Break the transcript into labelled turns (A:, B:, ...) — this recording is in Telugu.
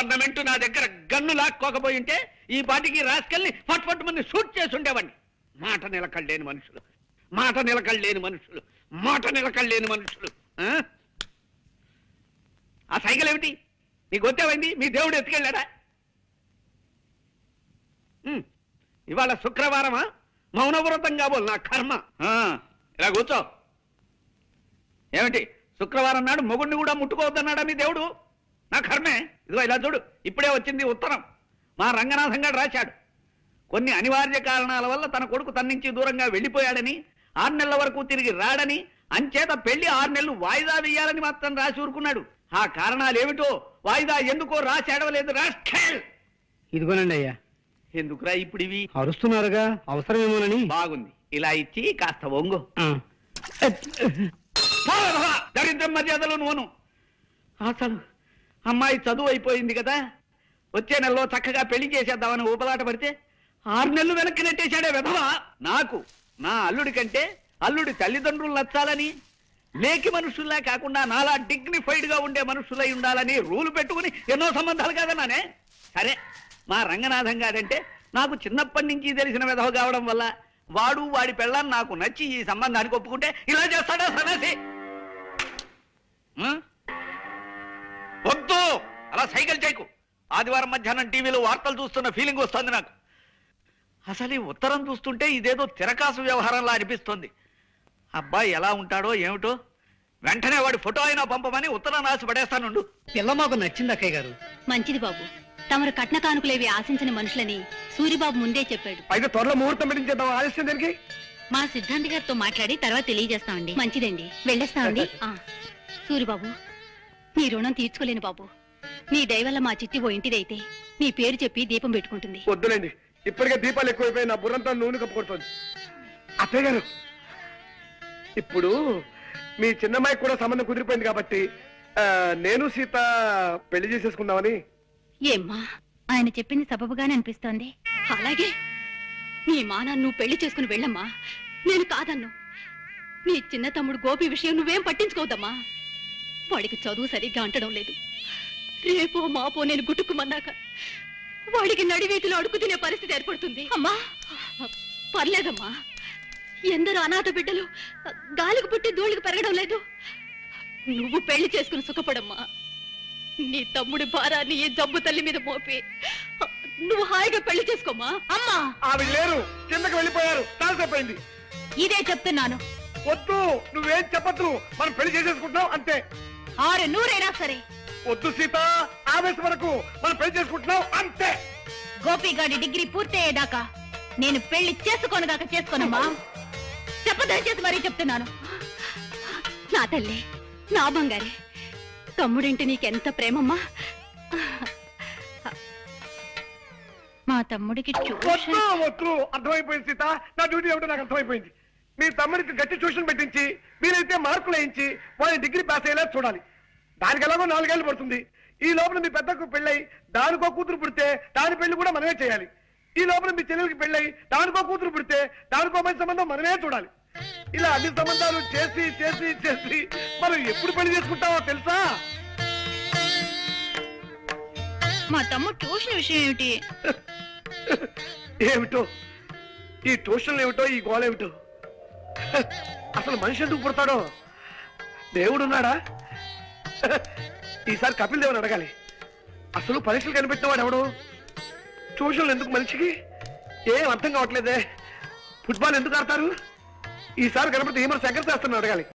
A: గవర్నమెంట్ నా దగ్గర గన్ను లాక్కోకపోయి ఉంటే ఈ పాటికి రాసుకెళ్ళి ఫట్ ఫట్ మంది షూట్ చేసి ఉండేవాడిని మాట నిలకడలేని మనుషులు మాట నిలకడలేని మనుషులు మాట నిలకడలేని మనుషులు ఆ? ఆ సైకిల్ ఏమిటి నీకు వచ్చేవైంది మీ దేవుడు ఎత్తుకెళ్ళాడా ఉమ్, ఇవాళ శుక్రవారమా మౌనవ్రతం కాబోలు నా కర్మ ఆ, ఇలా కూర్చో ఏమిటి శుక్రవారం నాడు మొగుడిని కూడా ముట్టుకోవద్దన్నాడా మీ దేవుడు నా కర్మే ఇదిగో ఇలా చూడు ఇప్పుడే వచ్చింది ఉత్తరం మా రంగనాథం గారు రాశాడు కొన్ని అనివార్య కారణాల వల్ల తన కొడుకు తన నుంచి దూరంగా వెళ్ళిపోయాడని ఆరు నెలల వరకు తిరిగి రాడని అంచేత పెళ్లి ఆరు నెలలు వాయిదా వేయాలని మాత్రం రాసి ఊరుకున్నాడు ఆ కారణాలు ఏమిటో వాయిదా ఎందుకో రాసి అడవలేదు రాష్ట్ర
B: ఇదిగోనండి అయ్యా
A: ఎందుకురా ఇప్పుడు ఇవి
B: అరుస్తున్నారుగా అవసరమేమోనని
A: బాగుంది ఇలా ఇచ్చి కాస్త ఒంగు
B: ఆ.
A: పోరా, దరిద్రం మర్యాదలు నువ్వును అసలు అమ్మాయి చదువు అయిపోయింది కదా వచ్చే నెలలో చక్కగా పెళ్లి చేసేద్దామని ఊపలాట పడితే ఆరు నెలలు వెనక్కి నెట్టేశాడే విధవా నాకు నా అల్లుడి కంటే అల్లుడి తల్లిదండ్రులు నచ్చాలని లేకి మనుషుల్లా కాకుండా నాలా డిగ్నిఫైడ్ గా ఉండే మనుషులై ఉండాలని రూలు పెట్టుకుని ఎన్నో సంబంధాలు కాదన్నానే సరే మా రంగనాథం గారంటే నాకు చిన్నప్పటి నుంచి తెలిసిన విధవ కావడం వల్ల వాడు వాడి పెళ్ళాన్ని నాకు నచ్చి ఈ సంబంధానికి ఒప్పుకుంటే ఇలా చేస్తాడా సన్నాసి ఆ? వద్దు అలా సైకిల్ చేయకు ఆదివారం మధ్యాహ్నం టీవీలో వార్తలు చూస్తున్న ఫీలింగ్ వస్తుంది నాకు అసలు ఈ ఉత్తరం చూస్తుంటే ఇదేదో తిరకాసు వ్యవహారంలా అనిపిస్తుంది అబ్బాయి ఎలా ఉంటాడో ఏమిటో వెంటనే వాడి ఫోటో అయినా పంపమని ఉత్తరం రాసి పడేస్తానుండు
B: పిల్ల మాకు నచ్చింది అక్కయ్య గారు
C: మంచిది బాబు తమరు కట్న కానుకలేవి ఆశించిన మనుషులని సూరిబాబు ముందే చెప్పాడు
B: అయితే త్వరలో ముహూర్తం పెట్టించేద్దాం ఆలస్యం దానికి
C: మా సిద్ధాంతి గారితో మాట్లాడి తర్వాత తెలియజేస్తామండి మంచిదండి వెళ్ళేస్తామండి ఆ, సూరిబాబు నీ రుణం తీర్చుకోలేను బాబు నీ దయ వల్ల మా చిట్టి ఓ ఇంటిదైతే నీ పేరు చెప్పి దీపం పెట్టుకుంటుంది
B: వద్దులేండి ఇప్పటికే దీపాలు ఎక్కువైపోయి నా బుర్రంతా నూనె కప్పుకొడుతుంది అత్తయ్య గారు ఇప్పుడు మీ చిన్నమ్మాయికి కూడా సంబంధం కుదిరిపోయింది కాబట్టి ఆ, నేను సీత పెళ్లి చేసేసుకుందామని
C: ఏమ్మా ఆయన చెప్పింది సబబుగానే అనిపిస్తోంది అలాగే నీ మానాన్ని నువ్వు పెళ్లి చేసుకుని వెళ్ళమ్మా నేను కాదన్ను నీ చిన్న తమ్ముడు గోపి విషయం నువ్వేం పట్టించుకోవద్దమ్మా వాడికి చదువు సరిగ్గా అంటడం లేదు రేపో మాపో నేను గుట్టుకుమన్నాక వాడికి నడివీధిలో అడుగు తినే పరిస్థితి ఏర్పడుతుంది అమ్మా పర్లేదమ్మా ఎందరో అనాథ బిడ్డలు గాలికి పుట్టి ధూళికి పెరగడం లేదు నువ్వు పెళ్లి చేసుకుని సుఖపడమ్మా నీ తమ్ముడి భారాన్ని ఈ జబ్బు తల్లి మీద మోపి నువ్వు హాయిగా పెళ్లి చేసుకోమా అమ్మా
B: ఆవిడ లేరు కిందకి వెళ్ళిపోయారు చాలాసేపోయింది
C: ఇదే చెప్తున్నాను
B: వద్దు నువ్వేం చెప్పద్దు మనం పెళ్లి చేసేసుకుంటున్నాం అంతే
C: ఆరు నూరైనా సరే
B: వద్దు సీత ఆవేశం వరకు మనం పెళ్లి చేసుకుంటున్నాం అంతే
C: గోపిగాడి డిగ్రీ పూర్తయ్యేదాకా నేను పెళ్లి చేసుకోనుగాక చేసుకోనమ్మా చెప్పదయచేసి మరీ చెప్తున్నాను నా తల్లి నా బంగారే తమ్ముడింటి నీకెంత ప్రేమమ్మా మా తమ్ముడికి
B: వద్దు
C: ట్యూషన్
B: వద్దు అర్థమైపోయింది సీత నా డ్యూటీ ఏమిటో నాకు అర్థమైపోయింది మీ తమ్ముడికి గట్టి ట్యూషన్ పెట్టించి మీరైతే మార్కులు వేయించి వాళ్ళని డిగ్రీ పాస్ అయ్యేలా చూడాలి దానికి ఎలాగో నాలుగేళ్ళు పడుతుంది ఈ లోపల మీ పెద్దకు పెళ్ళై దానికో కూతురు పుడితే దాని పెళ్లి కూడా మనమే చేయాలి ఈ లోపల మీ చెల్లెలకి పెళ్ళై దానికో కూతురు పుడితే దానికో మంచి సంబంధం మనమే చూడాలి ఇలా అన్ని సంబంధాలు చేసి చేసి చేసి మనం ఎప్పుడు పెళ్లి చేసుకుంటామో తెలుసా
C: మా తమ్ముడు ట్యూషన్ విషయం ఏమిటి
B: ఏమిటో ఈ ట్యూషన్లు ఏమిటో ఈ గోళ ఏమిటో అసలు మనిషి ఎందుకు పుడతాడో దేవుడున్నాడా ఈసారి కపిల్ దేవుని అడగాలి అసలు పరీక్షలు కనిపెట్టిన వాడు ఎవడు ట్యూషన్లు ఎందుకు మనిషికి ఏం అర్థం కావట్లేదే ఫుట్బాల్ ఎందుకు ఆడతారు ఈసారి కనపడితే ఏమో శంకర్ శాస్త్రం అడగాలి